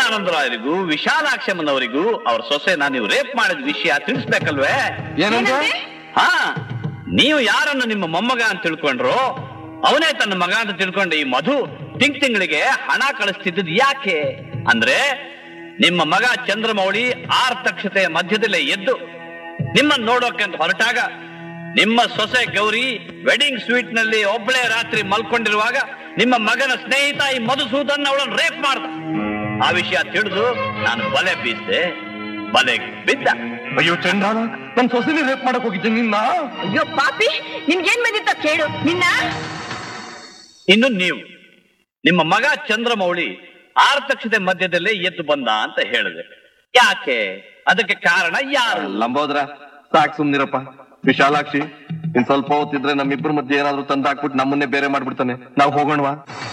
ವಿವೇಕಾನಂದರಾಯರಿಗೂ ವಿಶಾಲಾಕ್ಷಮ್ಮನವರಿಗೂ ಅವ್ರ ಸೊಸೆನ ನೀವು ರೇಪ್ ಮಾಡಿದ ವಿಷಯ ತಿಳಿಸ್ಬೇಕಲ್ವೇ ಏನಂದ್ರೆ ಹಾ ನೀವು ಯಾರನ್ನು ನಿಮ್ಮ ಮೊಮ್ಮಗ ಅಂತ ತಿಳ್ಕೊಂಡ್ರು ಅವನೇ ತನ್ನ ಮಗ ಅಂತ ತಿಳ್ಕೊಂಡ ಈ ಮಧು ತಿಂಗ್ ತಿಂಗಳಿಗೆ ಹಣ ಕಳಿಸ್ತಿದ್ದದ್ ಯಾಕೆ ಅಂದ್ರೆ ನಿಮ್ಮ ಮಗ ಚಂದ್ರಮೌಳಿ ಆರ್ತಕ್ಷತೆಯ ಮಧ್ಯದಲ್ಲೇ ಎದ್ದು ನಿಮ್ಮನ್ನ ನೋಡೋಕೆ ಅಂತ ಹೊರಟಾಗ ನಿಮ್ಮ ಸೊಸೆ ಗೌರಿ ವೆಡ್ಡಿಂಗ್ ಸ್ವೀಟ್ ನಲ್ಲಿ ಒಬ್ಬಳೇ ರಾತ್ರಿ ಮಲ್ಕೊಂಡಿರುವಾಗ ನಿಮ್ಮ ಮಗನ ಸ್ನೇಹಿತ ಈ ಮಧುಸೂದನ್ ಅವಳನ್ನು ರೇಪ್ ಮಾಡ್ದ ಆ ವಿಷಯ ತಿಳಿದು ನಾನು ಬಲೆ ಬೀಸಿದೆ ಬಲೆಗೆ ಬಿದ್ದ ಅಯ್ಯೋ ಚಂದ್ರಾನ ನನ್ ಸೊಸೆನೇ ರೇಪ್ ಮಾಡಕ್ ಹೋಗಿದ್ದೆ ನಿನ್ನ ಅಯ್ಯೋ ಪಾಪಿ ನಿನ್ಗೇನ್ ಬಂದಿತ್ತ ಕೇಳು ನಿನ್ನ ಇನ್ನು ನೀವು ನಿಮ್ಮ ಮಗ ಚಂದ್ರಮೌಳಿ ಆರ್ತಕ್ಷತೆ ಮಧ್ಯದಲ್ಲೇ ಎದ್ದು ಬಂದ ಅಂತ ಹೇಳಿದೆ ಯಾಕೆ ಅದಕ್ಕೆ ಕಾರಣ ಯಾರು ಲಂಬೋದ್ರ ಸಾಕ್ ಸುಮ್ನಿರಪ್ಪ ವಿಶಾಲಾಕ್ಷಿ ಇನ್ ಸ್ವಲ್ಪ ಹೊತ್ತಿದ್ರೆ ನಮ್ಮಿಬ್ಬರ ಮಧ್ಯೆ ಏನಾದ್ರು ತಂದು ಹಾಕ್ಬಿಟ್ಟು ನಮ್ಮನ್ನೇ ಬೇರೆ ಮಾಡ್ಬಿಡ್ತಾನೆ ನಾವ್ ಹೋಗೋಣವಾ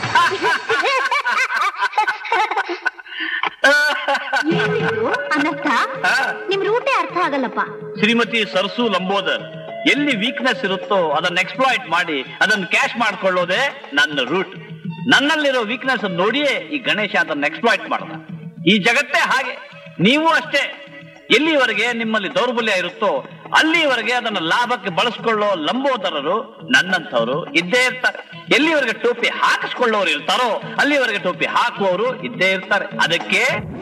ಏನಿದು ಅನರ್ಥ ಹಾ? ನಿಮ್ ರೂಟೇ ಅರ್ಥ ಆಗಲ್ಲಪ್ಪ ಶ್ರೀಮತಿ ಸರ್ಸು ಲಂಬೋದರ್ ಎಲ್ಲಿ ವೀಕ್ನೆಸ್ ಇರುತ್ತೋ ಅದನ್ನ ಎಕ್ಸ್ಪ್ಲಾಯ್ಟ್ ಮಾಡಿ ಅದನ್ನು ಕ್ಯಾಶ್ ಮಾಡ್ಕೊಳ್ಳೋದೇ ನನ್ನ ರೂಟ್ ನನ್ನಲ್ಲಿರೋ ವೀಕ್ನೆಸ್ ನೋಡಿಯೇ ಈ ಗಣೇಶ ಅದನ್ನ ಎಕ್ಸ್ಪ್ಲಾಯ್ಟ್ ಮಾಡ್ದ ಈ ಜಗತ್ತೇ ಹಾಗೆ ನೀವು ಅಷ್ಟೇ ಎಲ್ಲಿವರೆಗೆ ನಿಮ್ಮಲ್ಲಿ ದೌರ್ಬಲ್ಯ ಇರುತ್ತೋ ಅಲ್ಲಿವರೆಗೆ ಅದನ್ನ ಲಾಭಕ್ಕೆ ಬಳಸ್ಕೊಳ್ಳೋ ಲಂಬೋದರರು ನನ್ನಂಥವ್ರು ಇದ್ದೇ ಇರ್ತಾರೆ ಎಲ್ಲಿವರೆಗೆ ಟೋಪಿ ಹಾಕಿಸ್ಕೊಳ್ಳೋರು ಇರ್ತಾರೋ ಅಲ್ಲಿವರೆಗೆ ಟೋಪಿ ಹಾಕುವವರು ಇದ್ದೇ ಇರ್ತಾರೆ ಅದಕ್ಕೆ